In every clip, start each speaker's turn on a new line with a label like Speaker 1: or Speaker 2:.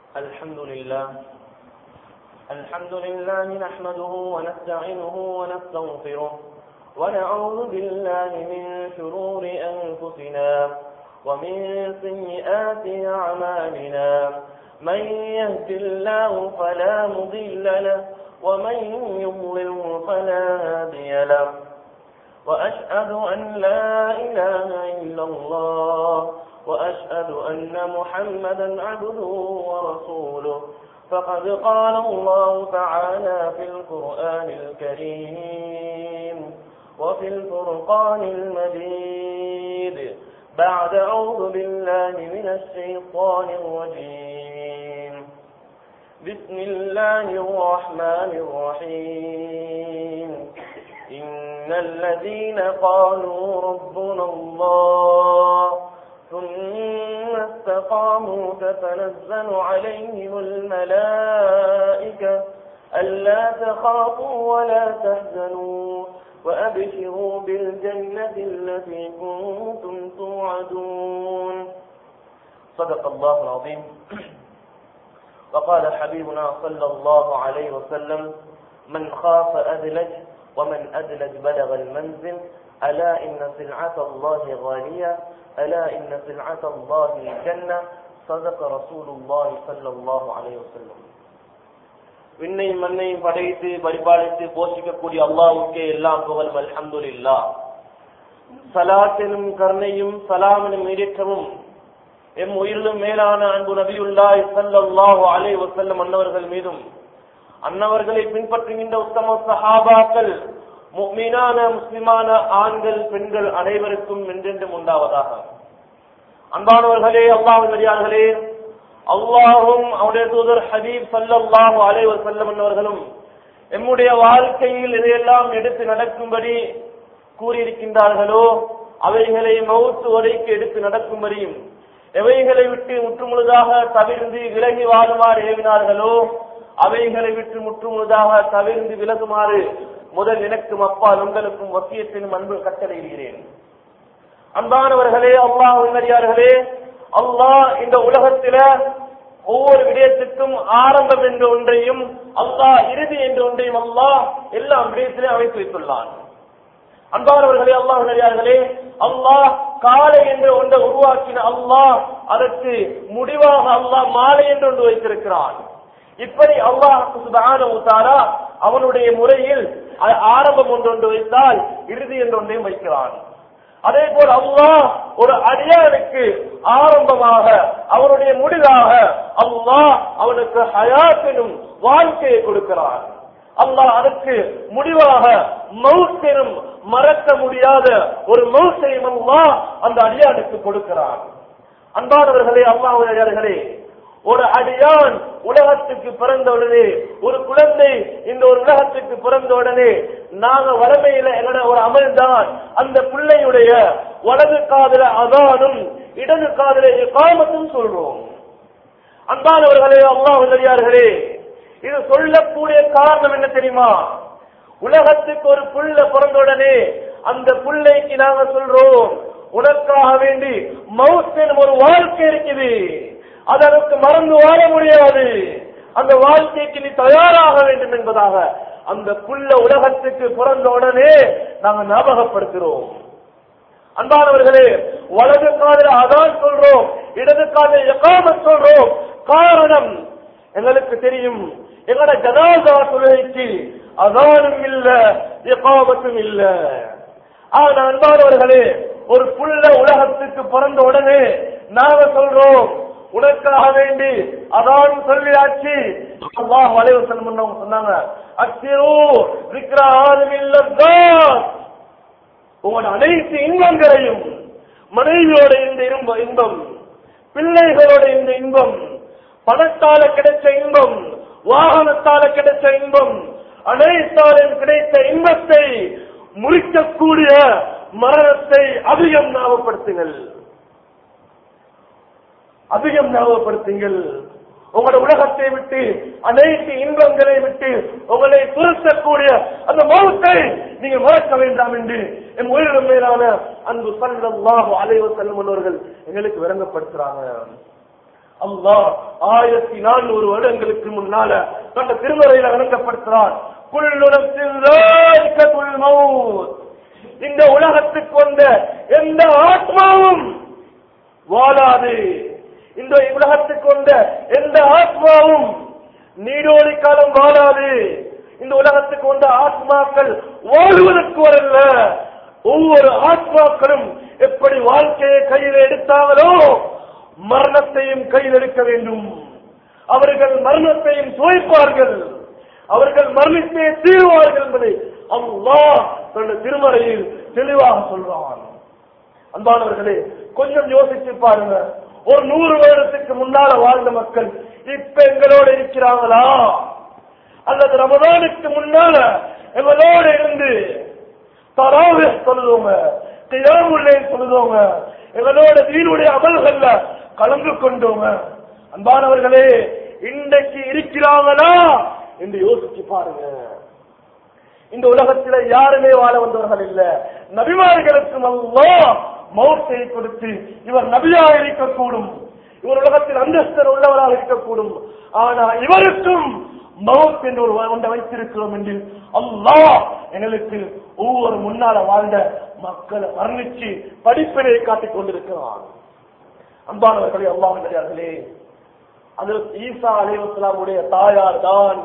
Speaker 1: الحمد لله الحمد لله نحمده ونستعينه ونستغفره ونعوذ بالله من شرور أنفسنا ومن سيئات أعمالنا من يهد الله فلا مضل له ومن يضلل فلا هادي له وأشهد أن لا إله إلا الله وأشهد أن محمدا عبده ورسوله فقد قال الله تعالى في القرآن الكريم وفي الفرقان المجيد بعد أعوذ بالله من الشيطان الرجيم بسم الله الرحمن الرحيم إن الذين قالوا ربنا الله ثم استقاموا تتنزل عليهم الملائكة ألا تخافوا ولا تحزنوا وأبشروا بالجنة التي كنتم توعدون صدق الله العظيم وقال حبيبنا صلى الله عليه وسلم من خاف أدلج ومن أدلج بلغ المنزل ألا إن سلعة الله غالية ألا إن سلعة الله الجنة صدق رسول الله صلى الله عليه وسلم விண்ணையும் மண்ணையும் படைத்து பரிபாலித்து போஷிக்கக்கூடிய அல்லாவுக்கே எல்லாம் புகழ் அல்ஹம்துலில்லா சலாத்தினும் கருணையும் சலாமினும் ஈடேற்றமும் எம் உயிரிலும் மேலான அன்பு நபியுல்லாய் சல்லல்லாஹு அலை வசல்லம் அன்னவர்கள் மீதும் அன்னவர்களை பின்பற்றுகின்ற உத்தம சஹாபாக்கள் மீனான முஸ்லிமான ஆண்கள் பெண்கள் அனைவருக்கும் என்றென்றும் உண்டாவதாக அன்பானவர்களே அல்லாஹின் வழியாளர்களே அல்லாஹும் அவருடைய தூதர் ஹபீப் சல்லல்லாஹு அலை வசல்லம் அன்னவர்களும் எம்முடைய வாழ்க்கையில் இதையெல்லாம் எடுத்து நடக்கும்படி கூறியிருக்கின்றார்களோ அவைகளை மவுத்து வரைக்கு எடுத்து நடக்கும்படியும் எவைகளை விட்டு முற்றுமுழுதாக தவிர்ந்து விலகி வாழுமாறு ஏவினார்களோ அவைகளை விட்டு முற்றுமுழுதாக தவிர்ந்து விலகுமாறு முதல் எனக்கும் அப்பா உங்களுக்கும் வசியத்தினும் அன்பு கட்டளையிடுகிறேன் அன்பானவர்களே அல்லாஹ் உன்னடியார்களே அல்லாஹ் இந்த உலகத்தில ஒவ்வொரு விடயத்துக்கும் ஆரம்பம் என்ற ஒன்றையும் அல்லாஹ் இறுதி என்ற ஒன்றையும் அல்லாஹ் எல்லா விடயத்திலே அமைத்து வைத்துள்ளான் அன்பானவர்களே அல்லாஹ் நடிகார்களே அல்லாஹ் காலை என்று ஒன்றை உருவாக்கின அல்லாஹ் அதற்கு முடிவாக அல்லாஹ் மாலை என்று ஒன்று வைத்திருக்கிறான் இப்படி அல்லாஹ் சுபானா அவனுடைய முறையில் ஆரம்பம் ஒன்றொன்று வைத்தால் இறுதி என்று ஒன்றையும் வைக்கிறான் அதே போல் அல்லாஹ் ஒரு அடியானுக்கு ஆரம்பமாக அவனுடைய முடிவாக அல்லாஹ் அவனுக்கு ஹயாத்தினும் வாழ்க்கையை கொடுக்கிறான் அல்லாஹ் அதற்கு முடிவாக மவுத்தெனும் மறக்க முடியாத ஒரு மவுசையும் அல்லாஹ் அந்த அடியானுக்கு கொடுக்கிறான் அன்பானவர்களே அல்லாஹர்களே ஒரு அடியான் உலகத்துக்கு பிறந்த உடனே ஒரு குழந்தை இந்த ஒரு உலகத்துக்கு பிறந்த உடனே நாங்க வளமையில என்னோட ஒரு அமல் தான் அந்த பிள்ளையுடைய வலது காதல அதானும் இடது காதல காமத்தும் சொல்றோம் அன்பானவர்களே அல்லாஹர்களே இது சொல்லக்கூடிய காரணம் என்ன தெரியுமா உலகத்துக்கு ஒரு புள்ள பிறந்த உடனே அந்த புள்ளைக்கு நாங்க சொல்றோம் உனக்காக வேண்டி மவுத்தின் ஒரு வாழ்க்கை இருக்குது அதற்கு மறந்து வாழ முடியாது அந்த வாழ்க்கைக்கு நீ தயாராக வேண்டும் என்பதாக அந்த புள்ள உலகத்துக்கு பிறந்த உடனே நாங்க ஞாபகப்படுத்துகிறோம் அன்பானவர்களே வலது காதல அதான் சொல்றோம் இடது காதல எக்காம சொல்றோம் காரணம் எங்களுக்கு தெரியும் எங்களோட ஜனாதா தொழுகைக்கு அதானும் இல்ல எக்காமத்தும் இல்ல ஆனா அன்பானவர்களே ஒரு புள்ள உலகத்துக்கு பிறந்த உடனே நாங்க சொல்றோம் உனக்காக வேண்டி அதான் சொல்லியாச்சு அல்லாஹ் வலைவசன் முன்னவங்க சொன்னாங்க அச்சிரோ விக்ரா ஆதமில்லதான் உங்களோட அனைத்து இன்பங்களையும் மனைவியோட இந்த இன்ப இன்பம் பிள்ளைகளோட இந்த இன்பம் பணத்தால கிடைச்ச இன்பம் வாகனத்தால கிடைச்ச இன்பம் அனைத்தாலும் கிடைத்த இன்பத்தை முறிக்கக்கூடிய மரணத்தை அதிகம் ஞாபகப்படுத்துங்கள் அதிகம் ஞாபகப்படுத்துங்கள் உங்களோட உலகத்தை விட்டு அனைத்து இன்பங்களை விட்டு உங்களை துரத்தக்கூடிய அந்த மௌத்தை நீங்க மறக்க வேண்டாம் என்று என் உயிரிடம் மேலான அன்பு சல்லாஹு அலைவ செல்லும் அவர்கள் எங்களுக்கு விளங்கப்படுத்துறாங்க அல்லாஹ் ஆயிரத்தி நானூறு வருடங்களுக்கு முன்னால தந்த திருமறையில விளங்கப்படுத்துறான் குள்ளுணத்தின் இந்த உலகத்துக்கு வந்த எந்த ஆத்மாவும் வாழாது இந்த உலகத்துக்கு வந்த எந்த ஆத்மாவும் நீடோடி காலம் வாழாது இந்த உலகத்துக்கு வந்த ஆத்மாக்கள் வாழ்வதற்கு வரல ஒவ்வொரு ஆத்மாக்களும் எப்படி வாழ்க்கையை கையில் எடுத்தாங்களோ மரணத்தையும் கையில் எடுக்க வேண்டும் அவர்கள் மரணத்தையும் சுவைப்பார்கள் அவர்கள் மரணித்தே தீர்வார்கள் என்பதை அல்லாஹ் தன்னுடைய திருமறையில் தெளிவாக சொல்றான் அன்பானவர்களே கொஞ்சம் யோசிச்சு பாருங்க ஒரு நூறு வருடத்துக்கு முன்னால வாழ்ந்த மக்கள் இப்ப எங்களோட இருக்கிறாங்களா அல்லது ரமதானுக்கு முன்னால எங்களோட இருந்து தராவே சொல்லுவோங்க தியாமுல்லே சொல்லுவோங்க எங்களோட தீனுடைய அமல்கள்ல கலந்து கொண்டோங்க அன்பானவர்களே இன்றைக்கு இருக்கிறாங்களா என்று யோசிச்சு பாருங்க இந்த உலகத்தில யாருமே வாழ வந்தவர்கள் இல்ல நபிமார்களுக்கும் அல்லாஹ் மௌத்தை கொடுத்து இவர் நபியாக இருக்கக்கூடும் இவர் உலகத்தில் அந்தஸ்தர் உள்ளவராக இருக்கக்கூடும் ஆனா இவருக்கும் மவுத் என்று ஒரு ஒன்றை வைத்திருக்கிறோம் என்று அல்லாஹ் எங்களுக்கு ஒவ்வொரு முன்னால வாழ்ந்த மக்களை வர்ணிச்சு படிப்பினை காட்டிக் கொண்டிருக்கிறான் அன்பானவர்களே அல்லாஹ் கிடையார்களே அதற்கு ஈசா அலைவசலாமுடைய தாயார் தான்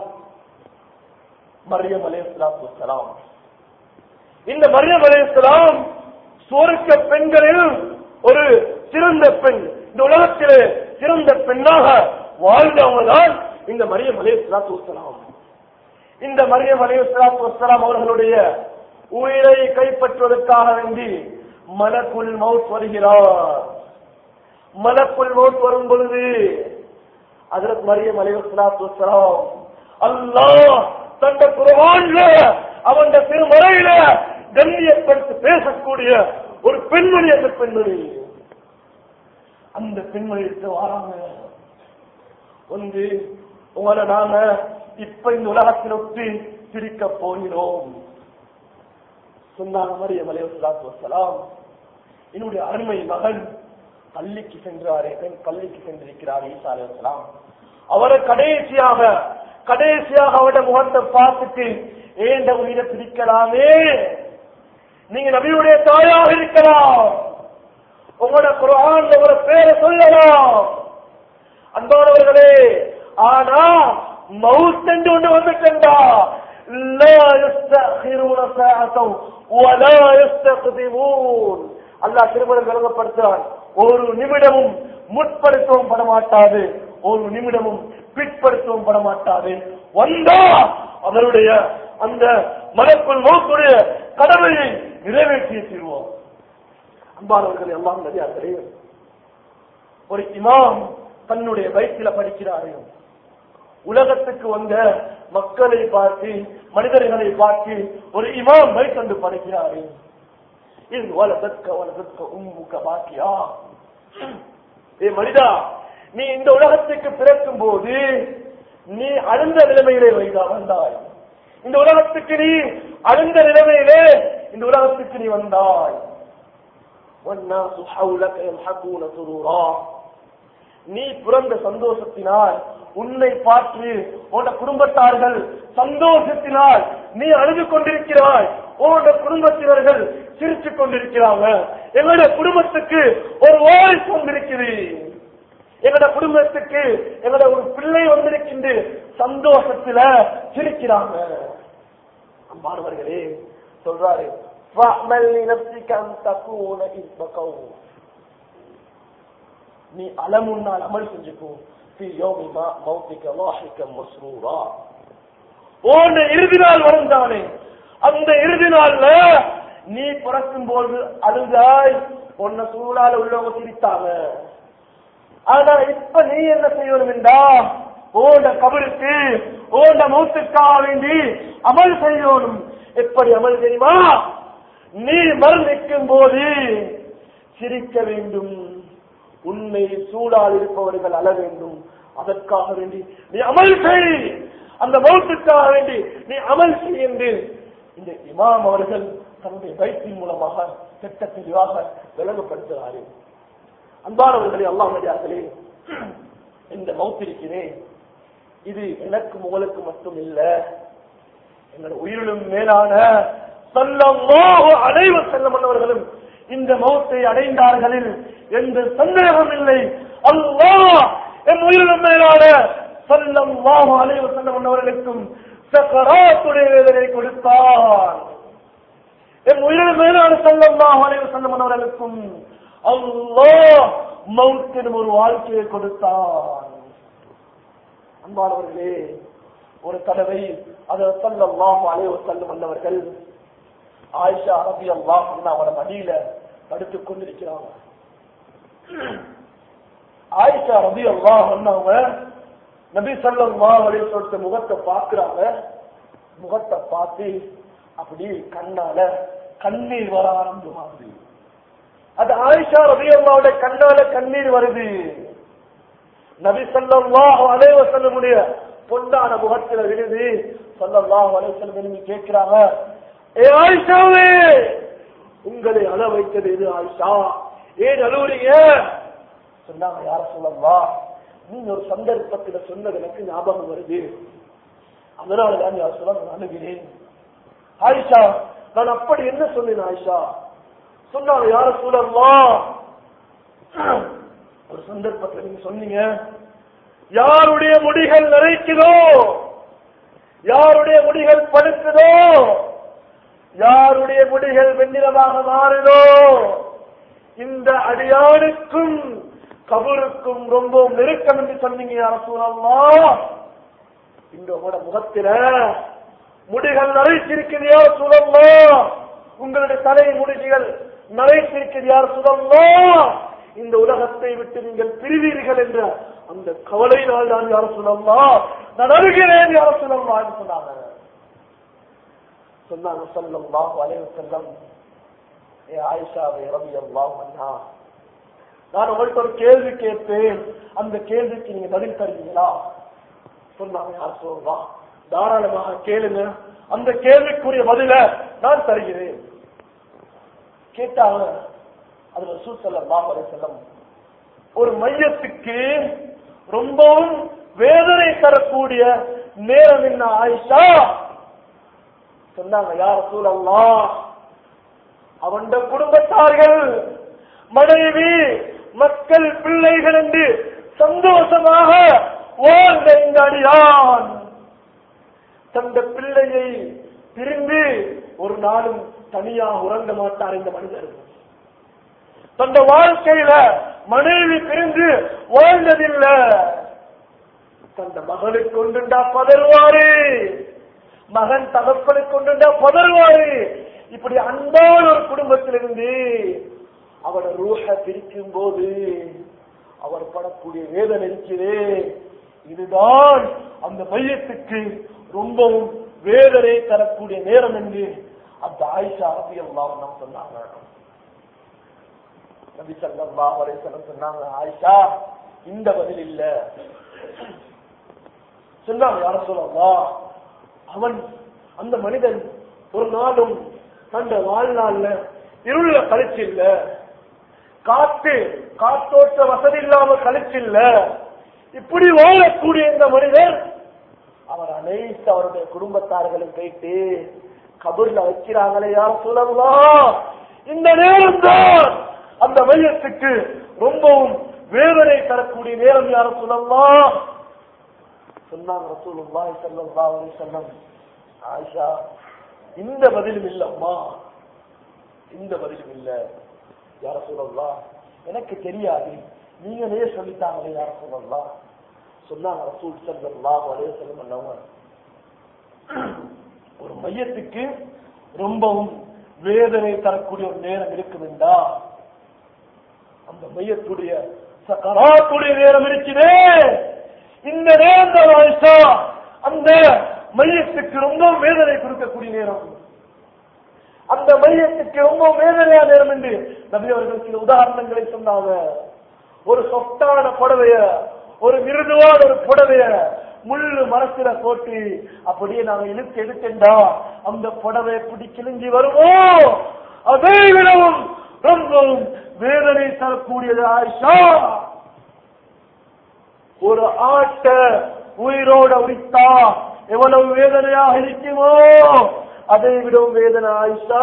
Speaker 1: மரியம் அலையாத்து வசலாம் இந்த மரியம் அலையாம் சுவர்க்க பெண்களில் ஒரு சிறந்த பெண் இந்த உலகத்திலே சிறந்த பெண்ணாக வாழ்ந்தவங்க தான் இந்த மரியம் அலையாத்து வசலாம் இந்த மரியம் அலையாத்து வசலாம் அவர்களுடைய உயிரை கைப்பற்றுவதற்காக வேண்டி மலக்குள் மவுத் வருகிறார் மலக்குள் மவுத் வரும் பொழுது அதற்கு மரியம் அலைவசலாத்து வசலாம் அல்லாஹ் தந்த குரவான்ல அவன் திருமறையில கண்ணியப்படுத்தி பேசக்கூடிய ஒரு பெண்மணி அந்த பெண்மணி அந்த பெண்மணி வராங்க வந்து உங்களை நாங்க இப்ப இந்த உலகத்தில் ஒட்டி பிரிக்க போகிறோம் சொன்னாங்க மரியம் அலைவசலாத்து வசலாம் என்னுடைய அருமை மகன் பள்ளிக்கு சென்றாரே பள்ளிக்கு சென்றிருக்கிறார் ஈசா அலைவசலாம் அவரை கடைசியாக கடைசியாக அவட முகத்தை பார்த்துட்டு ஏண்ட உயிரை பிரிக்கலாமே நீங்க நபியுடைய தாயாக இருக்கலாம் உங்களோட குரான் உங்களோட பேரை சொல்லலாம் அன்பானவர்களே ஆனா மவுத் என்று ஒன்று வந்துட்டா அல்லாஹ் திருமணம் விளங்கப்படுத்துறான் ஒரு நிமிடமும் முற்படுத்தவும் பட மாட்டாது ஒரு நிமிடமும் பிற்படுத்தவும் பட மாட்டாது வந்தா அவருடைய அந்த மனக்குள் மௌத்துடைய கடமையை நிறைவேற்றிய தீர்வோம் அன்பானவர்கள் எல்லாம் நதியார்களே ஒரு இமாம் தன்னுடைய வயிற்றில படிக்கிறாரு உலகத்துக்கு வந்த மக்களை பார்த்து மனிதர்களை பார்த்து ஒரு இமாம் வயிற்று படிக்கிறாரு இது வலதற்க வலதற்க உம்முக பாக்கியா ஏ மனிதா நீ இந்த உலகத்துக்கு பிறக்கும் போது நீ அழுந்த நிலைமையிலே வைதா வந்தாய் இந்த உலகத்துக்கு நீ அழுந்த நிலைமையிலே இந்த உலகத்துக்கு நீ வந்தாய் والناس حولك يضحكون سرورا நீ பிறந்த சந்தோஷத்தினால் உன்னை பார்த்து உன்னோட குடும்பத்தார்கள் சந்தோஷத்தினால் நீ அழுது கொண்டிருக்கிறாய் உன்னோட குடும்பத்தினர்கள் சிரித்துக் கொண்டிருக்கிறாங்க எங்களுடைய குடும்பத்துக்கு ஒரு வாய்ஸ் வந்திருக்குது எங்களோட குடும்பத்துக்கு எங்களோட ஒரு பிள்ளை வந்திருக்கின்ற சந்தோஷத்துல சிரிக்கிறாங்க அம்மானவர்களே சொல்றாரு فَاعْمَلْ لِنَفْسِكَ أَنْ تَكُونَ إِذْ بَقَوْا நீ அலமுன்னால் அமல் செஞ்சுக்கோ في يوم ما موتك ضاحكا مسرورا ஓன இறுதி நாள் வரும் தானே அந்த இறுதி நாள்ல நீ பிறக்கும் போது அழுதாய் உன்னை சூழால உள்ளவங்க சிரித்தாங்க ஆனா இப்ப நீ என்ன செய்யணும் என்றா ஓண்ட கபருக்கு ஓண்ட மௌத்துக்காக வேண்டி அமல் செய்யணும் எப்படி அமல் தெரியுமா நீ மரணிக்கும் போது சிரிக்க வேண்டும் உன்னை சூடால் இருப்பவர்கள் அழ வேண்டும் அதற்காக வேண்டி நீ அமல் செய் அந்த மௌத்துக்காக வேண்டி நீ அமல் செய் என்று இந்த இமாம் அவர்கள் தன்னுடைய வயிற்றின் மூலமாக திட்ட தெளிவாக விளங்கப்படுத்துகிறார்கள் அன்பானவர்களே அல்லாஹர்களே இந்த மௌத்திருக்கிறேன் இது எனக்கும் உங்களுக்கு மட்டும் இல்ல எங்களோட உயிரிலும் மேலான சல்லல்லாஹு அலைவ செல்லமன்னவர்களும் இந்த மௌத்தை அடைந்தார்களில் எந்த சந்தேகம் இல்லை அல்லாஹ் என் உயிரிலும் மேலான சல்லல்லாஹு அலைவ செல்லமன்னவர்களுக்கும் சக்கராத்துடைய வேதனை கொடுத்தான் என் உயிரில் மேலான சல்லல்லாஹு அலைவ செல்லமன்னவர்களுக்கும் அல்லாஹ் மௌத்தின் ஒரு வாழ்க்கையை கொடுத்தான் அன்பானவர்களே ஒரு தடவை அதை சல்லல்லாஹு அலைவ செல்லும் வந்தவர்கள் ஆயிஷா ரபி அல்லாஹ் அவட மடியில படுத்துக் கொண்டிருக்கிறாங்க ஆயிஷா ரபி அல்லாஹ் அவங்க நபி சல்லல்லாஹு அலைஹி சொல்லிட்டு முகத்தை பார்க்கிறாங்க முகத்தை பார்த்து அப்படி கண்ணால கண்ணீர் வர ஆரம்பமாகுது அது ஆயிஷா ரபி அல்லாவோட கண்ணால கண்ணீர் வருது நபி சல்லல்லாஹு அலைஹி வஸல்லமுடைய பொன்னான முகத்துல விழுது சல்லல்லாஹு அலைஹி வஸல்லம் விரும்பி கேட்கிறாங்க ஏ ஆயிஷாவே உங்களை அழ வைத்தது எது ஆயிஷா ஏன் அழுவுறீங்க சொன்னாங்க யார சொல்லலாம் நீங்க ஒரு சந்தர்ப்பத்துல சொன்னது எனக்கு ஞாபகம் வருது அதனாலதான் யார் சொல்ல நான் அணுகிறேன் ஆயிஷா நான் அப்படி என்ன சொன்னேன் ஆயிஷா சொன்னாங்க யார சொல்லலாம் ஒரு சந்தர்ப்பத்தில் நீங்க சொன்னீங்க யாருடைய முடிகள் நிறைக்குதோ யாருடைய முடிகள் படுக்குதோ யாருடைய முடிகள் வெண்ணிறமாக மாறுதோ இந்த அடியானுக்கும் கபருக்கும் ரொம்ப நெருக்கம் என்று சொன்னீங்க யார சூழல்லாம் இந்த உங்களோட முகத்தில முடிகள் நரைத்திருக்கிறது யார் சுதம்மா உங்களுடைய தலை முடிகள் நரைத்திருக்கிறது யார் சுதம்மா இந்த உலகத்தை விட்டு நீங்கள் பிரிவீர்கள் என்ற அந்த கவலையினால் தான் யார் சொல்லம்மா நான் அருகிறேன் யார் சொல்லம்மா என்று சொன்னாங்க சொன்னாங்க சொல்லம்மா வலைவு செல்லம் ஏ ஆயிஷாவை ரவி அல்லா மன்னா நான் உங்கள்கிட்ட ஒரு கேள்வி கேட்பேன் அந்த கேள்விக்கு நீங்க பதில் தருவீங்களா சொன்னாங்க யார் சொல்லலாம் தாராளமாக கேளுங்க அந்த கேள்விக்குரிய பதில நான் தருகிறேன் கேட்டாங்க அது ரசூல் ஸல்லல்லாஹு அலைஹி வஸல்லம் ஒரு மையத்துக்கு ரொம்பவும் வேதனை தரக்கூடிய நேரம் என்ன ஆயிஷா சொன்னாங்க யார் சூழல்லா அவன் குடும்பத்தார்கள் மனைவி மக்கள் பிள்ளைகள் என்று சந்தோஷமாக வாழ்ந்த இந்த அடியான் தந்த பிள்ளையை பிரிந்து ஒரு நாளும் தனியாக உறங்க மாட்டார் இந்த மனிதர் தந்த வாழ்க்கையில மனைவி பிரிந்து வாழ்ந்ததில்லை தந்த மகனுக்கு கொண்டுண்டா பதறுவாரு மகன் தகப்பனுக்கு கொண்டுண்டா பதறுவாரு இப்படி அன்பான ஒரு குடும்பத்திலிருந்து அவட ரூஹ பிரிக்கும் போது அவர் படக்கூடிய வேதனை இருக்கிறே இதுதான் அந்த மையத்துக்கு ரொம்பவும் வேதனை தரக்கூடிய நேரம் என்று அந்த ஆயிஷா ரபி அல்லாஹ் நாம் சொன்னாங்க நபி ஸல்லல்லாஹு அலைஹி வஸல்லம் சொன்னாங்க ஆயிஷா இந்த பதில் இல்ல சொன்னாங்க யார சொல்லலாம் அவன் அந்த மனிதன் ஒரு நாளும் தந்த வாழ்நாள்ல இருள கழிச்சில்ல காத்து காத்தோட்ட வசதி இல்லாம கழிச்சில்ல இப்படி வாழக்கூடிய இந்த மனிதர் அவர் அனைத்து அவருடைய குடும்பத்தார்களும் போயிட்டு கபூர்ல வைக்கிறாங்களே யார் சொல்லலாம் இந்த நேரம் தான் அந்த மையத்துக்கு ரொம்பவும் வேதனை தரக்கூடிய நேரம் யார சொல்லலாம் சொன்னாங்க ரசூலுல்லாஹி ஸல்லல்லாஹு அலைஹி வஸல்லம் ஆயிஷா இந்த பதிலும் இல்லம்மா இந்த பதிலும் இல்ல யார சொல்லலாம் எனக்கு தெரியாது நீங்களே சொல்லித்தாங்களே யார சொல்லலாம் சொன்னாங்க ரசூல் ஸல்லல்லாஹு அலைஹி வஸல்லம் அண்ணவங்க ஒரு மையத்துக்கு ரொம்பவும் வேதனை தரக்கூடிய ஒரு நேரம் இருக்குதுண்டா அந்த மையத்துடைய சக்கராத்துடைய நேரம் இருக்குதே இந்த நேரம் தான் ஆயிஷா அந்த மையத்துக்கு ரொம்ப வேதனை கொடுக்கக்கூடிய நேரம் அந்த மையத்துக்கு ரொம்ப வேதனையா நேரம் என்று நபி அவர்கள் சில உதாரணங்களை சொன்னாங்க ஒரு சொத்தான புடவைய ஒரு மிருதுவான ஒரு புடவைய முள்ளு மரத்துல போட்டு அப்படியே நாங்க இழுத்து எடுத்தா அந்த புடவை பிடி கிழிஞ்சி வருமோ அதை விடவும் ரொம்பவும் வேதனை தரக்கூடியது ஆயிஷா ஒரு ஆட்ட உயிரோட உரித்தா எவ்வளவு வேதனையாக இருக்குமோ அதை விடவும் வேதனை ஆயிஷா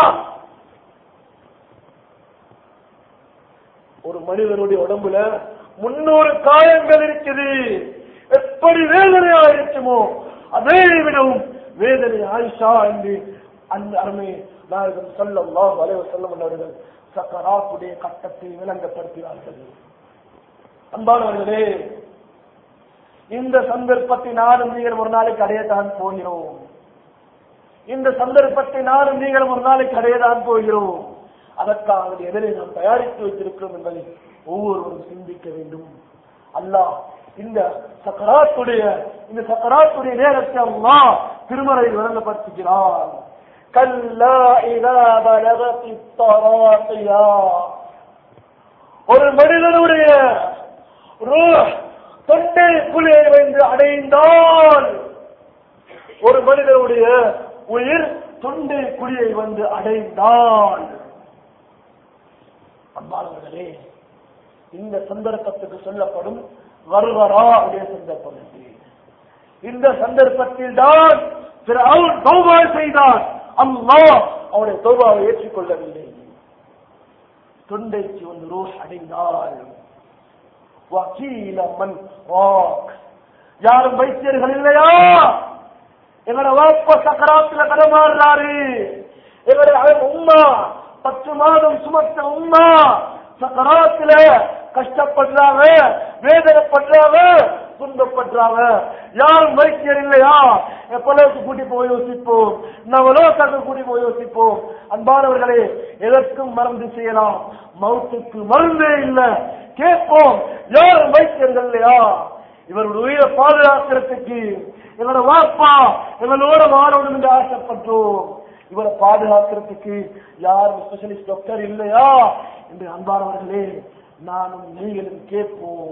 Speaker 1: ஒரு மனிதனுடைய உடம்புல முன்னூறு காயங்கள் இருக்குது எப்படி வேதனையா இருக்குமோ அதை விடவும் வேதனை ஆயிஷா என்று அந்த அருமை நாயகம் சொல்லலாம் வளைவ செல்லம் அவர்கள் சக்கராத்துடைய கட்டத்தை விளங்கப்படுத்தினார்கள் அன்பானவர்களே இந்த சந்தர்ப்பத்தை நானும் நீங்கள் ஒரு நாளைக்கு அடையத்தான் போகிறோம் இந்த சந்தர்ப்பத்தை நானும் நீங்கள் ஒரு நாளைக்கு அடையத்தான் போகிறோம் அதற்காக எதனை நாம் தயாரித்து வைத்திருக்கிறோம் என்பதை ஒவ்வொருவரும் சிந்திக்க வேண்டும் அல்லாஹ் இந்த சக்கராத்துடைய இந்த சக்கராத்துடைய நேரத்தை அல்லாஹ் திருமறையில் வழங்கப்படுத்துகிறார் கல்லா இதா பலகத்தி தராசியா ஒரு மனிதனுடைய ரூஹ் தொண்டை புலியை வந்து அடைந்தால் ஒரு மனிதனுடைய உயிர் தொண்டை குழியை வந்து அடைந்தால் அன்பாளர்களே இந்த சந்தர்ப்பத்துக்கு சொல்லப்படும் வருவரா உடைய சந்தர்ப்பம் இது. இந்த சந்தர்ப்பத்தில் தான் அவன் தௌபா செய்தான் அல்லாஹ் அவனுடைய தௌபாவை ஏற்றுக்கொள்ளவில்லை தொண்டைக்கு வந்து ரோஸ் அடைந்தால் வக்கீல மண் வாக் யாரும் வைத்தியர்கள் இல்லையா எங்களோட வாப்ப சக்கராத்துல கடமாறுறாரு எங்களுடைய உம்மா பத்து மாதம் சுமத்த உம்மா சக்கராத்துல கஷ்டப்படுறாங்க வேதனைப்படுறாங்க துன்பப்படுறாங்க யாரும் வைத்தியர் இல்லையா எப்பளவுக்கு கூட்டி போய் யோசிப்போம் நவலோக்காக கூட்டி போய் யோசிப்போம் அன்பானவர்களே எதற்கும் மருந்து செய்யலாம் மவுத்துக்கு மருந்தே இல்ல கேட்போம் யாரும் வைத்தியர்கள் இல்லையா இவருடைய உயிரை பாதுகாக்கிறதுக்கு எங்களோட வாப்பா எங்களோட வாழணும் என்று ஆசைப்பட்டோம் இவரை பாதுகாக்கிறதுக்கு யாரும் ஸ்பெஷலிஸ்ட் டாக்டர் இல்லையா என்று அன்பானவர்களே நானும் நீங்களும் கேட்போம்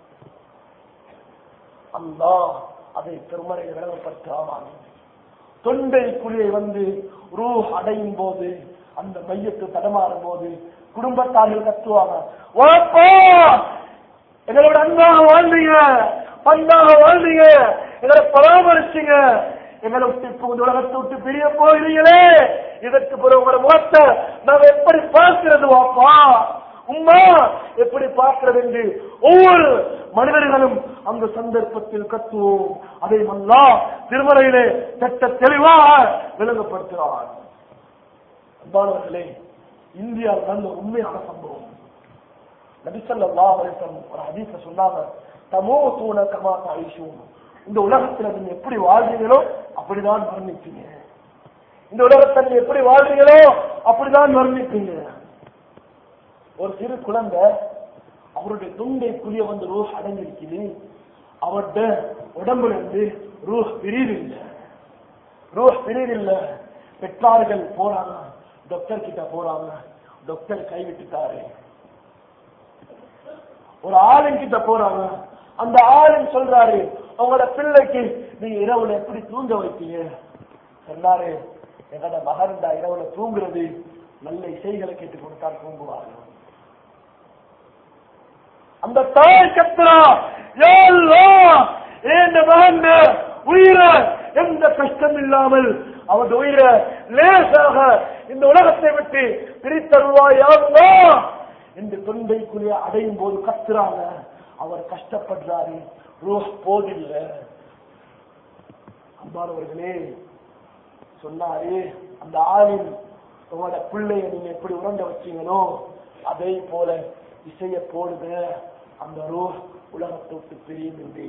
Speaker 1: அல்லாஹ் அதை பெருமறையை விளங்கப்படுத்தாமல் தொண்டை குழியை வந்து ரூ அடையும் போது அந்த மையத்தை தடமாறும் போது குடும்பத்தார்கள் கத்துவாங்க "வாப்பா, எங்களோட அன்பாக வாழ்ந்தீங்க பண்பாக வாழ்ந்தீங்க எங்களை பராமரிச்சீங்க எங்களை விட்டு இப்போ இந்த உலகத்தை விட்டு பிரிய போகிறீங்களே இதற்கு பிறகு உங்களோட முகத்தை நாங்க எப்படி பார்க்கிறது வாப்பா உம்மா எப்படி பார்க்கிறது என்று ஒவ்வொரு மனிதர்களும் அந்த சந்தர்ப்பத்தில் கத்துவோம் அதை மல்லா திருமலையிலே சட்ட தெளிவாக விளங்கப்படுத்துகிறார் அன்பானவர்களே இந்தியாவில் நடந்த ஒரு உண்மையான சம்பவம் நபிசல்லா அலிசம் ஒரு ஹதீஸ சொன்னாங்க தமோ தூண கமா தாயிஷும் இந்த உலகத்துல நீங்க எப்படி வாழ்றீங்களோ அப்படிதான் வர்ணிப்பீங்க இந்த உலகத்தை நீங்க எப்படி வாழ்றீங்களோ அப்படிதான் வர்ணிப்பீங்க ஒரு சிறு குழந்தை அவருடைய துண்டை புளிய வந்து ரோஸ் அடங்கிருக்குது அவர்கிட்ட உடம்புல இருந்து ரூஹ் பிரிவு இல்லை ரூஹ் பிரிவு இல்ல பெற்றார்கள் போறாங்க டாக்டர் கிட்ட போறாங்க டாக்டர் கைவிட்டுட்டாரு ஒரு ஆளும் கிட்ட போறாங்க அந்த ஆளும் சொல்றாரு உங்களோட பிள்ளைக்கு நீங்க இரவுல எப்படி தூங்க வைப்பீங்க சொன்னாரு எங்களோட மகன் தான் இரவுல தூங்குறது நல்ல இசைகளை கேட்டு கொடுத்தால் தூங்குவாங்க அந்த தாய் கத்துறா யா அல்லாஹ், என் மகன் உயிரை எந்த கஷ்டம் இல்லாமல் அவன் உயிரை லேசாக இந்த உலகத்தை விட்டு பிரித்தருவாய் யா அல்லாஹ் என்று தொண்டைக்குரிய அடையும் போது கத்துறாங்க அவர் கஷ்டப்படுறாரு ரோஸ் போதில்லை அன்பானவர்களே சொன்னாரு அந்த ஆளின் உங்களோட பிள்ளைய நீங்க எப்படி உறங்க வச்சீங்களோ அதே போல இசைய போடுங்க அந்த ரூ உலகத்தை விட்டு பிரியும் என்று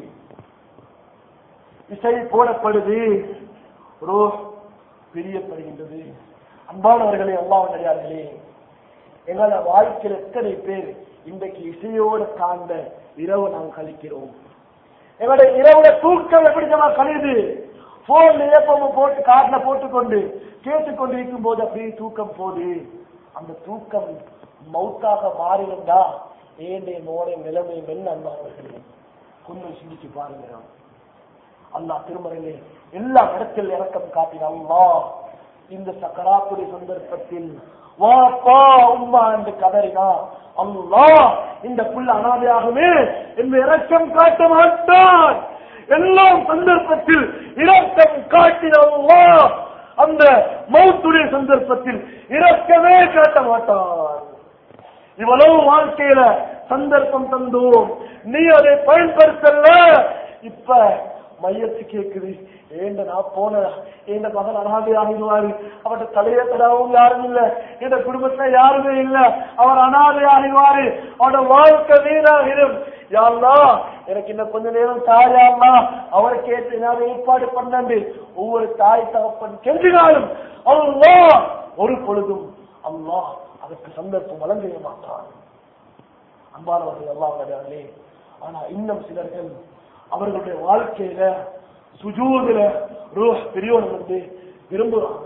Speaker 1: இசை போடப்படுது ரூ பிரியப்படுகின்றது அன்பானவர்களே அல்லாவுடையார்களே எங்களோட வாழ்க்கையில் எத்தனை பேர் இன்றைக்கு இசையோடு காண்ட இரவு நாம் கழிக்கிறோம் எங்களுடைய இரவுல தூக்கம் எப்படி நம்ம கழியுது போன்ல ஏப்பமும் போட்டு காட்டுல போட்டுக்கொண்டு கேட்டுக்கொண்டு இருக்கும் போது அப்படியே தூக்கம் போகுது அந்த தூக்கம் மௌத்தாக மாறியிருந்தா ஏண்டே மோனை நிலைமை மென் அன்பானவர்களே கொஞ்சம் சிந்திச்சு பாருங்க அல்லாஹ் திருமறையிலே எல்லா இடத்தில் இறக்கம் காட்டின அல்லாஹ் இந்த சக்கராத்துடைய சந்தர்ப்பத்தில் வாப்பா உம்மா என்று கதறினா அல்லாஹ் இந்த புள்ள அனாதையாகவே என்று இரக்கம் காட்ட மாட்டான் எல்லாம் சந்தர்ப்பத்தில் இரக்கம் காட்டின அல்லாஹ் அந்த மௌத்துடைய சந்தர்ப்பத்தில் இரக்கமே காட்ட மாட்டான் இவ்வளவு வாழ்க்கையில சந்தர்ப்பம் தந்தோம் நீ அதை பயன்படுத்தல இப்ப மையத்து கேக்குது ஏண்ட நான் போன எந்த மகன் அனாதை ஆகிடுவாரு அவட்ட தலைய தராவும் யாரும் இல்ல இந்த குடும்பத்துல யாருமே இல்ல அவர் அனாதை ஆகிடுவாரு அவனோட வாழ்க்கை வீணாகிடும் யாருலா எனக்கு இன்னும் கொஞ்ச நேரம் தாயாமா அவரை கேட்டு நான் ஏற்பாடு பண்ணண்டு ஒவ்வொரு தாய் தகப்பன் கெஞ்சினாலும் அவ்வளோ ஒரு பொழுதும் அல்லாஹ் அதற்கு சந்தர்ப்பம் வழங்க மாட்டான் அன்பானவர்கள் எல்லாம் கிடையாதுலே ஆனா இன்னும் சிலர்கள் அவர்களுடைய வாழ்க்கையில சுஜூதுல ரூஹ் பெரியவன் வந்து விரும்புறாங்க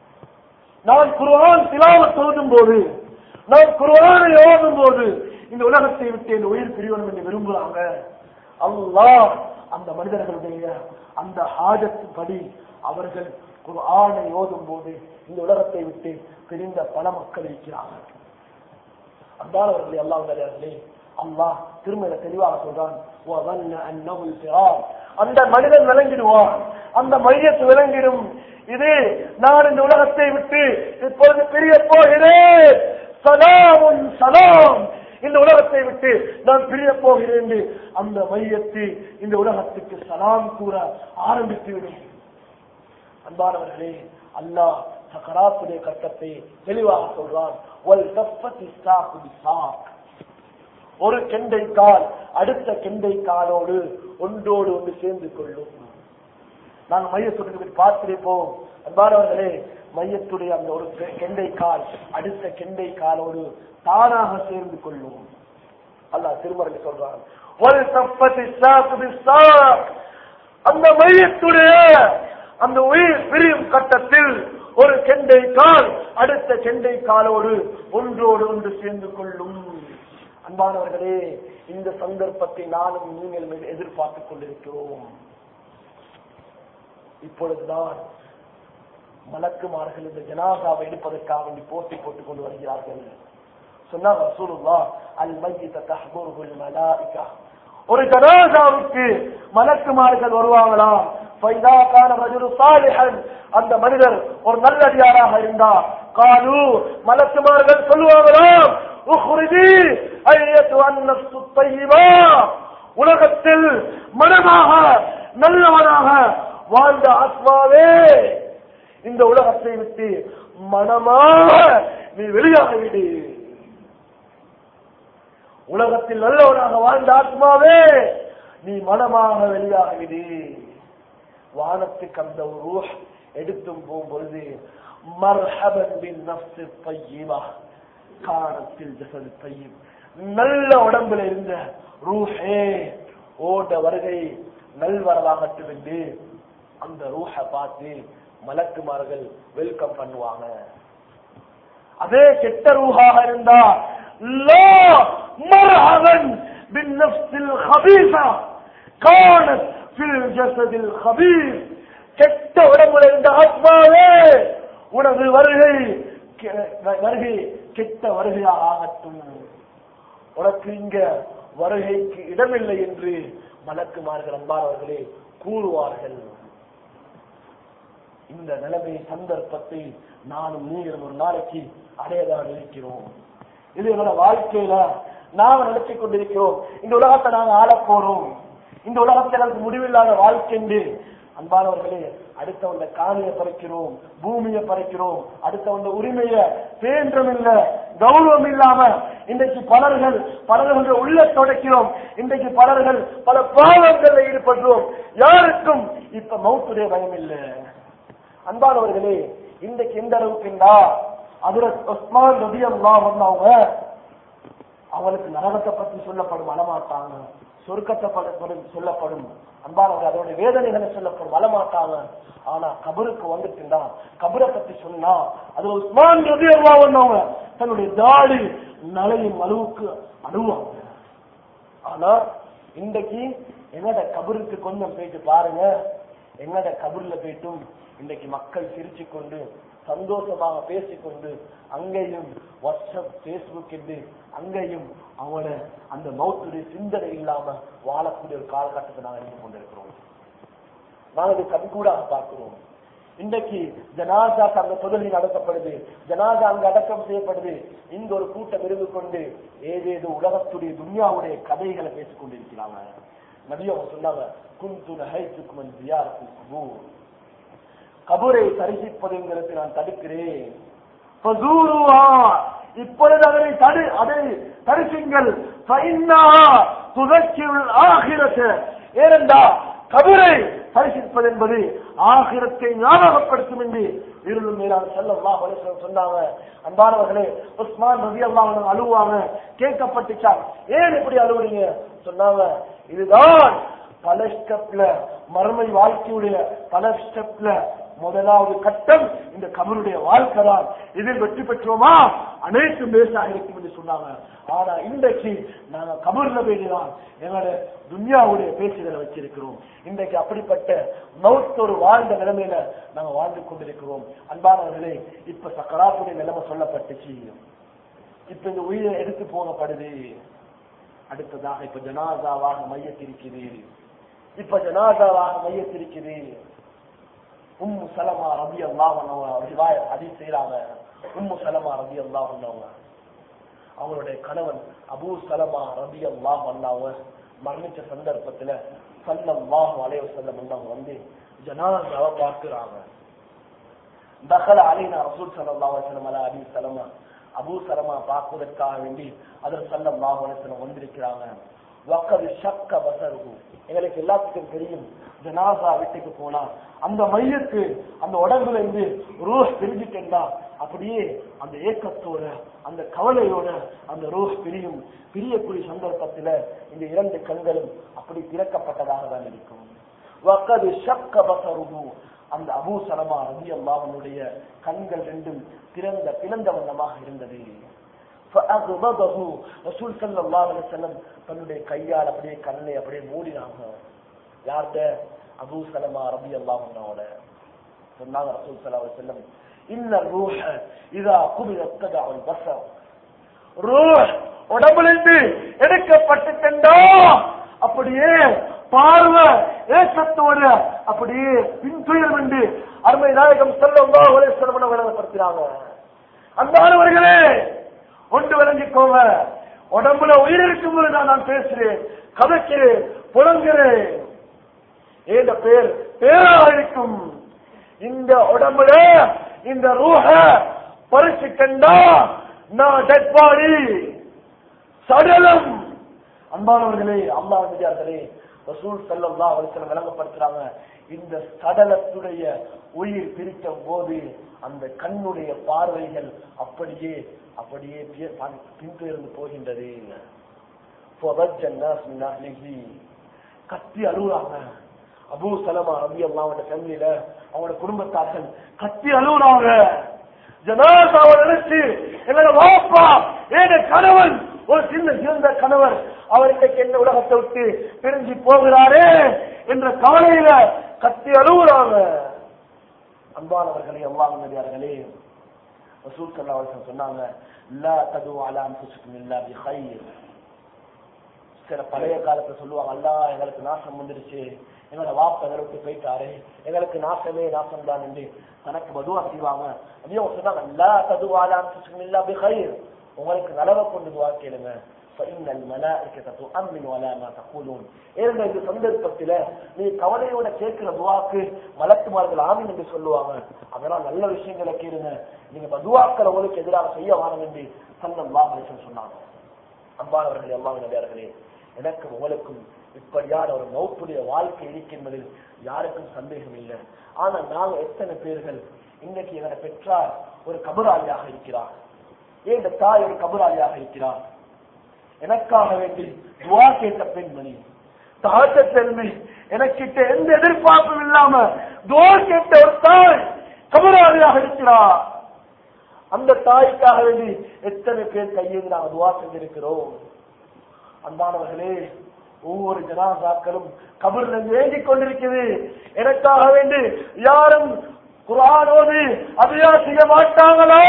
Speaker 1: நான் குர்ஆன் திலாவத் ஓதும் போது நான் குர்ஆனை ஓதும் போது இந்த உலகத்தை விட்டு என் உயிர் பிரியணும் என்று விரும்புறாங்க அல்லாஹ் அந்த மனிதர்களுடைய அந்த ஹாஜத்து படி அவர்கள் குர்ஆனை ஓதும் போது இந்த உலகத்தை விட்டு பிரிந்த பல மக்கள் இருக்கிறார்கள் அன்பானவர்களே அல்லாஹ் நிறையார்களே அல்லாஹ் திருமண தெளிவாக சொல்றான் وَظَنَّ أَنَّهُ الْفِرَاقُ. அந்த மனிதன் விளங்கிடுவான் அந்த மையத்து விளங்கிடும் இது நான் இந்த உலகத்தை விட்டு இப்பொழுது பிரிய போகிறேன் சலாமுன் சலாம் இந்த உலகத்தை விட்டு நான் பிரிய போகிறேன் என்று அந்த மையத்து இந்த உலகத்துக்கு சலாம் கூற ஆரம்பித்து விடும் அன்பானவர்களே அல்லாஹ் சக்கராத்துடைய கட்டத்தை தெளிவாக சொல்றான் "வல் தஃபத்தி ஸாக்கு பிஸாக்." ஒரு கெண்டை கால் அடுத்த கெண்டை காலோடு ஒன்றோடு ஒன்று சேர்ந்து கொள்ளும் நாங்கள் மையத்துடைய பார்த்திருப்போம் அன்பானவர்களே மையத்துடைய அந்த ஒரு கெ- கெண்டை கால் அடுத்த கெண்டை காலோடு தானாக சேர்ந்து கொள்ளும் அல்லாஹ் திருமறை சொல்றான் "வல் தஃபத்தி ஸாக்கு பிஸாக்." அந்த மையத்துடைய அந்த உயிர் பிரியும் கட்டத்தில் ஒரு கெண்டை கால் அடுத்த கெண்டை காலோடு ஒன்றோடு ஒன்று சேர்ந்து கொள்ளும் அன்பானவர்களே இந்த சந்தர்ப்பத்தை நானும் நீங்களும் எதிர்- எதிர்பார்த்துக் கொண்டிருக்கிறோம் இப்பொழுதுதான் மலக்குமார்கள் இந்த ஜனாசாவை எடுப்பதற்காக வேண்டி போட்டி போட்டுக் கொண்டு வருகிறார்கள் சொன்னார் ரசூலுல்லாஹ் அல் மையித தஹ்துருஹுல் மலாயிகா ஒரு ஜனாசாவுக்கு மலக்குமார்கள் வருவாங்களாம் ஃபைதா கான ரஜுலு சாலிஹன் அந்த மனிதர் ஒரு நல்லடியாராக இருந்தா காலு மலக்குமார்கள் சொல்லுவாங்களாம் உஹ்ரிஜி ஐயத்து அன்னஃப்சு தையிபா உலகத்தில் மனமாக நல்லவனாக வாழ்ந்த ஆத்மாவே இந்த உலகத்தை விட்டு மனமாக நீ வெளியாகிவிடு உலகத்தில் நல்லவனாக வாழ்ந்த ஆத்மாவே நீ மனமாக வெளியாகிவிடு வானத்துக்கு அந்த ஒரு ரூஹ் எடுத்தும் போகும்பொழுது மர்ஹபன் பின் நஃப்ஸி தையிபா காணத்தில் ஜசது தையிப் நல்ல உடம்புல இருந்த ரூஹே ஓட வருகை நல்வரவாகட்டும் என்று அந்த ரூஹ பார்த்து மலக்குமார்கள் வெல்கம் பண்ணுவாங்க அதே கெட்ட ரூஹாக இருந்தா லா மர்ஹபன் பின் நஃப்ஸில் ஹபீஸா காணத் ஃபில் ஜஸதில் ஹபீஸ் கெட்ட உடம்புல இருந்த ஆத்மாவே உனது வருகை கெ- வருகை கெட்ட வருகையாக ஆகட்டும் உனக்கு இங்க வருகைக்கு இடமில்லை என்று மலக்குமார்கள் அன்பானவர்களே கூறுவார்கள் இந்த நிலைமை சந்தர்ப்பத்தை நானும் நீங்களும் ஒரு நாளைக்கு அடையதான் இருக்கிறோம் இது என்னோட வாழ்க்கையில நாம நடத்தி கொண்டிருக்கிறோம் இந்த உலகத்தை நாங்க ஆளப் போறோம் இந்த உலகத்தில் எனக்கு முடிவில்லாத வாழ்க்கை என்று அன்பானவர்களே அடுத்தவண்ட காணியை பறிக்கிறோம் பூமியை பறிக்கிறோம் அடுத்தவண்ட உரிமையை பேன்றும் இல்ல கௌரவம் இல்லாம இன்றைக்கு பலர்கள் பலர்களுடைய உள்ள தொடக்கிறோம் இன்றைக்கு பலர்கள் பல பாவங்களில் ஈடுபடுறோம் யாருக்கும் இப்ப மௌத்துடைய பயம் இல்லை அன்பானவர்களே இன்றைக்கு எந்த அளவுக்குண்டா அதுல உஸ்மான் ரபி அல்லாஹ் வந்தவங்க அவங்களுக்கு நரகத்தை பத்தி சொல்லப்படும் வரமாட்டாங்க சொர்க்கத்தை பட- படும் சொல்லப்படும் அன்பானவர்கள் அதோட வேதனைகளை சொல்லப்படும் வரமாட்டாங்க ஆனா கபருக்கு வந்துட்டுண்டா கபரை பத்தி சொன்னா அது உஸ்மான் ரபி அல்லாஹ் வந்தவங்க தன்னுடைய தாடி நலையும் அளவுக்கு அழுவாங்க ஆனா இன்றைக்கு என்னோட கபருக்கு கொஞ்சம் போயிட்டு பாருங்க என்னோட கபூர்ல போயிட்டும் இன்னைக்கு மக்கள் சிரிச்சு கொண்டு சந்தோஷமாக பேசிக்கொண்டு அங்கேயும் வாட்ஸ்அப் பேஸ்புக் என்று அங்கேயும் அவங்கள அந்த மௌத்துடைய சிந்தனை இல்லாம வாழக்கூடிய ஒரு காலகட்டத்தை நாங்கள் இருந்து கொண்டிருக்கிறோம் நாங்கள் இது கண்கூடாக பார்க்கிறோம் இன்றைக்கு ஜனாசாக்கு அங்க தொழில் நடத்தப்படுது ஜனாசா அங்க அடக்கம் செய்யப்படுது இங்க ஒரு கூட்டம் இருந்து கொண்டு ஏதேதோ உலகத்துடைய துன்யாவுடைய கதைகளை பேசிக் கொண்டிருக்கிறாங்க நபி அவங்க சொன்னாங்க குந்து நகைத்துக்குமன் ஜியாரத்தில் குபூர் கபூரை தரிசிப்பதுங்கிறது நான் தடுக்கிறேன் ஃபசூருஹா. இப்பொழுது அதனை தடு அதை தரிசிங்கள் ஃபஇன்னஹா துதக்கிருல் ஆகிரத. ஏனென்றா கபரை தரிசிப்பது என்பது ஆகிரத்தை ஞாபகப்படுத்தும் என்று இருளும் மேலான செல்லல்லாஹு அலைஹி வஸல்லம் சொன்னாங்க அன்பானவர்களே உஸ்மான் ரவி அல்லாஹ் அழுவாங்க கேட்கப்பட்டுச்சா ஏன் இப்படி அழுவுறீங்க சொன்னாங்க இதுதான் பல ஸ்டெப்ல மறுமை வாழ்க்கையுடைய பல ஸ்டெப்ல முதலாவது கட்டம் இந்த கபருடைய வாழ்க்கை தான் இதில் வெற்றி பெற்றோமா அனைத்தும் பேசாக இருக்கும் என்று சொன்னாங்க ஆனா இன்றைக்கு நாங்க கபூர்ல பேசிதான் எங்களோட துன்யாவுடைய பேச்சுகளை வச்சிருக்கிறோம் இன்றைக்கு அப்படிப்பட்ட மவுத் ஒரு வாழ்ந்த நிலைமையில நாங்க வாழ்ந்து கொண்டிருக்கிறோம் அன்பானவர்களே இப்ப சக்கராத்துடைய நிலைமை சொல்லப்பட்டுச்சு இப்ப இந்த உயிரை எடுத்து போகப்படுது அடுத்ததாக இப்ப ஜனாதாவாக மையத்திருக்குது இப்ப ஜனாதாவாக மையத்திருக்குது உம்மு சலமா ரபி அல்லாஹ் அதி செய்யறாங்க உம்மு சலமா ரபி அல்லாஹ் அவங்களுடைய கணவன் அபூ சலமா ரபி அல்லாஹ் அவங்க மரணிச்ச சந்தர்ப்பத்துல சல்லல்லாஹு அலைஹி வஸல்லம் அவங்க வந்து ஜனாதாவை பார்க்கிறாங்க தகல அலைனா ரசூல் ஸல்லல்லாஹு அலைஹி வஸல்லம் அலா அபி சலமா அபூ சலமா பார்ப்பதற்காக வேண்டி அதர் ஸல்லல்லாஹு அலைஹி வஸல்லம் வந்திருக்கிறாங்க வக்கது ஷக்க பசருகு எங்களுக்கு எல்லாத்துக்கும் தெரியும் ஜனாசா வீட்டுக்கு போனா அந்த மையத்து அந்த உடம்புல இருந்து ரோஸ் பிரிஞ்சுட்டா அப்படியே அந்த ஏக்கத்தோட அந்த கவலையோட அந்த ரோஸ் பிரியும் பிரியக்கூடிய சந்தர்ப்பத்துல இந்த இரண்டு கண்களும் அப்படி திறக்கப்பட்டதாக தான் இருக்கும் வக்கது ஷக்க பசருகு அந்த அபூ சலமா ரவி அல்லாஹனுடைய கண்கள் ரெண்டும் திறந்த பிளந்த வண்ணமாக இருந்தது فأغضبه ரசூல் ஸல்லல்லாஹு அலைஹி வஸல்லம் தன்னுடைய கையால் அப்படியே கண்ணை அப்படியே மூடினாங்க யார்கிட்ட அபூ சலமா ரலியல்லாஹு அன்ஹுவோட சொன்னாங்க ரசூல் ஸல்லல்லாஹு அலைஹி வஸல்லம் இன்ன ரூஹ இதா குபில ததா அல் பஸர் ரூஹ் உடம்பிலிருந்து எடுக்கப்பட்டுட்டா அப்படியே பார்வை ஏற்றத்தோட அப்படியே பின்துயர் என்று அருமை நாயகம் ஸல்லல்லாஹு அலைஹி வஸல்லம் விளங்கப்படுத்துறாங்க அன்பானவர்களே ஒன்று விளங்கிக்கோங்க உடம்புல உயிர் இருக்கும் போது நான் நான் பேசுறேன் கதைக்கிறேன் புலங்குறேன் ஏத பேர் பேராக இருக்கும் இந்த உடம்புல இந்த ரூஹ பறிச்சு கண்டா நான் டெட் பாடி சடலம் அன்பானவர்களே அல்லாஹ் நபியார்களே ரசூல் ஸல்லல்லாஹு அலைஹி வஸல்லம் விளங்கப்படுத்துறாங்க இந்த சடலத்துடைய உயிர் பிரித்த போது அந்த கண்ணுடைய பார்வைகள் அப்படியே அப்படியே பி- ப- பின்தொடர்ந்து போகின்றது فَضَجَّ النَّاسُ مِنْ أَهْلِهِ. கத்தி அழுகுறாங்க அபூ சலமா ரபி அல்லாவோட ஃபேமிலியில அவங்களோட குடும்பத்தார்கள் கத்தி அழுகுறாங்க ஜனாசாவை நினைச்சு என்னோட வாப்பா ஏன கணவன் ஒரு சின்ன இருந்த கணவர் அவர் இன்னைக்கு என்ன உலகத்தை விட்டு பிரிஞ்சு போகிறாரே என்ற கவலையில கத்தி அழுகுறாங்க அன்பானவர்களே அல்லாஹ் நபியார்களே ரசூல் ஸல்லல்லாஹு அலைஹி வஸல்லம் சொன்னாங்க லா தது அலா அன்ஃபுசிக்கும் இல்லா பிகைர் சில பழைய காலத்துல சொல்லுவாங்க அல்லா எங்களுக்கு நாசம் வந்துருச்சு எங்களோட வாப்ப எங்களை விட்டு போயிட்டாரு எங்களுக்கு நாசமே நாசம் தான் என்று தனக்கு மதுவா செய்வாங்க அப்படியே அவங்க சொன்னாங்க லா தது அலா அன்ஃபுசிக்கும் இல்லா பிகைர் உங்களுக்கு நலவை கொண்டு துவா கேளுங்க فإن الملائكة تؤمن على ما تقولون ஏன்னா இந்த சந்தர்ப்பத்தில நீ கவலையோட கேட்கிற துவாக்கு மலக்குமார்கள் ஆமீன் என்று சொல்லுவாங்க அதெல்லாம் நல்ல விஷயங்களை கேளுங்க நீங்க பதுவாக்கள் உங்களுக்கு எதிராக செய்ய வாரம் என்று சல்லல்லாஹு அலைஹி வஸல்லம் சொன்னாங்க அன்பானவர்களே அல்லாஹ் நபியார்களே எனக்கும் உங்களுக்கும் இப்படியான ஒரு மௌத்துடைய வாழ்க்கை இருக்கின்றதில் யாருக்கும் சந்தேகம் இல்லை ஆனா நாங்க எத்தனை பேர்கள் இன்னைக்கு எங்களை பெற்றார் ஒரு கபராளியாக இருக்கிறார் ஏன் இந்த தாய் ஒரு கபராளியாக இருக்கிறார் எனக்காக வேண்டி துவா கேட்ட பெண்மணி தாழ்த்த பெண்மை எனக்கிட்ட எந்த எதிர்பார்ப்பும் இல்லாம துவா கேட்ட ஒரு தாய் கபராளியாக இருக்கிறார் அந்த தாய்க்காக வேண்டி எத்தனை பேர் கையில் நாங்கள் துவா செஞ்சிருக்கிறோம் அன்பானவர்களே ஒவ்வொரு ஜனாசாக்களும் கபர்ல வேண்டிக் கொண்டிருக்கிறது எனக்காக வேண்டி யாரும் குரானோடு அதையா செய்ய மாட்டாங்களா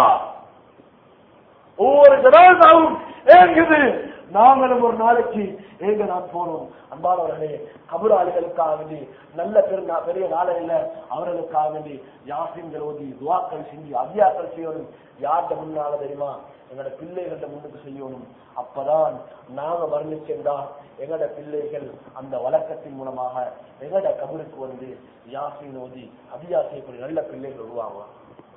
Speaker 1: ஒவ்வொரு ஜனாதாவும் ஏங்குது நாங்களும் ஒரு நாளைக்கு ஏங்க நான் போனோம் அன்பானவர்களே கபுராளிகளுக்காக வேண்டி நல்ல பெருநா பெரிய நாளையில அவர்களுக்காக வேண்டி யாசின்கள் ஓதி துவாக்கள் செஞ்சு அதியாக்கள் செய்யணும் யார்கிட்ட முன்னால தெரியுமா எங்களோட பிள்ளைகள்ட்ட முன்னுக்கு செய்யணும் அப்பதான் நாங்க வர்ணிச்சென்றா எங்களோட பிள்ளைகள் அந்த வழக்கத்தின் மூலமாக எங்களோட கபருக்கு வந்து யாசின் ஓதி அதியா செய்யக்கூடிய நல்ல பிள்ளைகள் உருவாகுவாங்க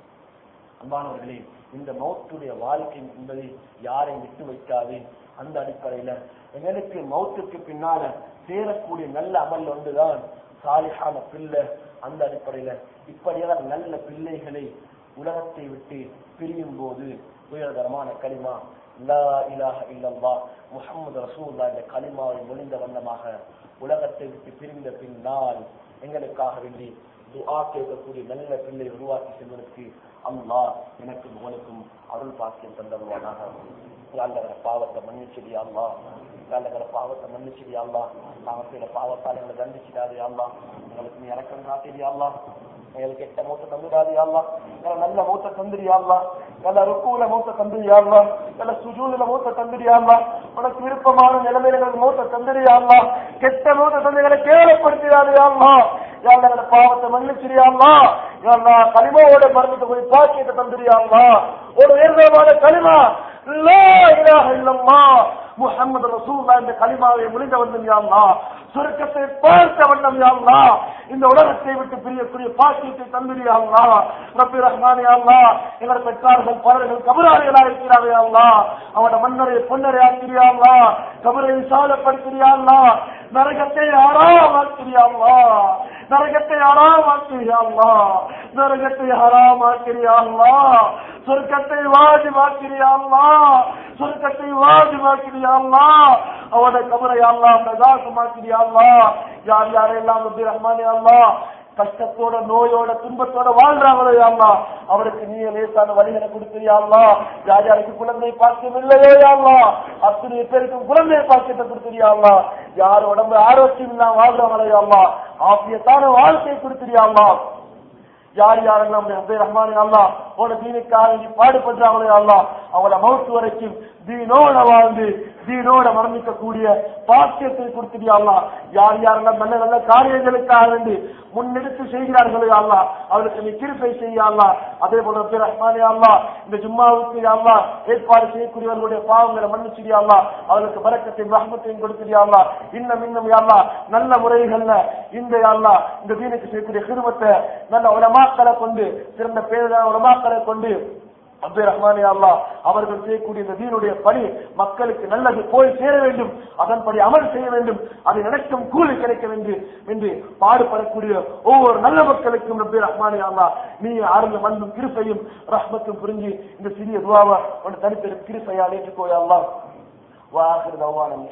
Speaker 1: அன்பானவர்களே இந்த மௌத்துடைய வாழ்க்கை என்பதை யாரையும் விட்டு வைக்காது அந்த அடிப்படையில எங்களுக்கு மௌத்துக்கு பின்னால சேரக்கூடிய நல்ல அமல் ஒன்றுதான் சாலிஹான பிள்ளை அந்த அடிப்படையில இப்படியான நல்ல பிள்ளைகளை உலகத்தை விட்டு பிரியும் போது உயர்தரமான களிமா லா இலாஹ இல்லல்லா முஹம்மது ரசூல்லா இந்த களிமாவை மொழிந்த வண்ணமாக உலகத்தை விட்டு பிரிந்த பின்னால் எங்களுக்காக வேண்டி துஆ கேட்கக்கூடிய நல்ல பிள்ளை உருவாக்கி செல்வதற்கு அல்லாஹ் எனக்கும் உங்களுக்கும் அருள் பாக்கியம் தந்தருவானாக யாழ்லகிற பாவத்தை மன்னிச்சிடி அல்லா யாழ்லகிற பாவத்தை மன்னிச்சிடி அல்லா நாங்க சில பாவத்தால் எங்களை தண்டிச்சிடாது அல்லா எங்களுக்கு நீ இறக்கம் காட்டிடி அல்லா எங்களுக்கு கெட்ட மூத்த தந்துடாது அல்லா எங்களை நல்ல மூத்த தந்துடி அல்லா நல்ல ருக்குல மூத்த தந்துடி அல்லா நல்ல சுஜூதுல மூத்த தந்துடி அல்லா உனக்கு விருப்பமான நிலைமையில எங்களுக்கு மூத்த தந்துடி அல்லா கெட்ட மூத்த தந்தைகளை கேவலப்படுத்திடாது அல்லா யாழ்லகிற பாவத்தை மன்னிச்சிடி அல்லா யாழ்லா களிமாவோட மருந்து போய் பாக்கியத்தை தந்துடி அல்லா ஒரு உயர்ந்தமான களிமா லா இலாஹ இல்லல்லாஹ் முஹம்மது ரசூலுல்லாஹ் இந்த கலிமாவை முடிந்த வந்தம் யா அல்லாஹ் சுருக்கத்தை பார்த்த வண்ணம் யா அல்லாஹ் இந்த உலகத்தை விட்டு பிரியக்கூடிய பாக்கியத்தை தந்திரி யா அல்லாஹ் ரப்பி ரஹ்மான் யா அல்லாஹ் எங்கள் பெற்றார்கள் பலர்கள் கபராளிகளா இருக்கிறார்கள் யா அல்லாஹ் அவனோட மன்னரை பொன்னரை ஆக்கிறியா அல்லாஹ் கபரை விசாலப்படுத்தியா அல்லாஹ் நரகத்தை ஆறாமாக்கிறியா அல்லாஹ் நரகத்தை ஆறாமாக்கிறியா அல்லாஹ் நரகத்தை ஹராமாக்கிறியா அல்லாஹ் சொர்க்கத்தை வாஜிபாக்கிறியா அல்லாஹ் சொர்க்கத்தை வாஜிபாக்கிறியா அல்லாஹ் அவனை கபரை அல்லாஹ் பிரகாசமாக்கிறியா அல்லாஹ் யார் யாரெல்லாம் ரப்பி ரஹ்மானே அல்லாஹ் கஷ்டத்தோட நோயோட துன்பத்தோட வாழ்றாங்களோ யாழ்லா அவருக்கு நீ லேசான வழிகளை கொடுத்தியா அல்லா யார் யாருக்கு குழந்தை பாக்கியம் இல்லையோ யாழ்லா அத்தனை பேருக்கும் குழந்தை பாக்கியத்தை கொடுத்தியா அல்லா யார் உடம்பு ஆரோக்கியம் இல்லாம வாழ்றாங்களோ யாழ்லா ஆபியத்தான வாழ்க்கை கொடுத்தியா அல்லா யார் யாரெல்லாம் அப்படி ரஹ்மானே அல்லா உன தீனுக்காக நீ பாடுபடுறாங்களோ அல்லா அவங்கள மவுத்து வரைக்கும் தீனோட வாழ்ந்து தீனோட மரணிக்கக்கூடிய பாக்கியத்தை கொடுத்துடியா அல்லா யார் யாரெல்லாம் நல்ல நல்ல காரியங்களுக்காக வேண்டி முன்னெடுத்து செய்கிறார்களோ அல்லா அவளுக்கு நீ கிருப்பை செய்ய அல்லா அதே போல ரப்பி ரஹ்மானே அல்லா இந்த ஜும்மாவுக்கு அல்லா ஏற்பாடு செய்யக்கூடியவர்களுடைய பாவங்களை மன்னிச்சிடியா அல்லா அவளுக்கு பறக்கத்தையும் ரஹ்மத்தையும் கொடுத்துடியா அல்லா இன்னும் இன்னும் யாழ்லா நல்ல முறைகள்ல இந்த யாழ்லா இந்த தீனுக்கு செய்யக்கூடிய கிருமத்தை நல்ல உலமாக்களை கொண்டு சிறந்த பேரான உலமாக்களை கொண்டு அப்துல் ரஹ்மானே அல்லா அவர்கள் செய்யக்கூடிய இந்த தீனுடைய பணி மக்களுக்கு நல்லது போய் சேர வேண்டும் அதன்படி அமல் செய்ய வேண்டும் அது நினைக்கும் கூலி கிடைக்க வேண்டும் என்று பாடுபடக்கூடிய ஒவ்வொரு நல்ல மக்களுக்கும் ரப்பே ரஹ்மானே அல்லா நீ ஆரம்ப மண்ணும் கிருப்பையும் ரஹ்மத்தும் புரிஞ்சு இந்த சிறிய துவாவை உன் தனிப்பெரும் கிருப்பையால் ஏற்றுக்கோயா அல்லா வாஹிர் தவானம்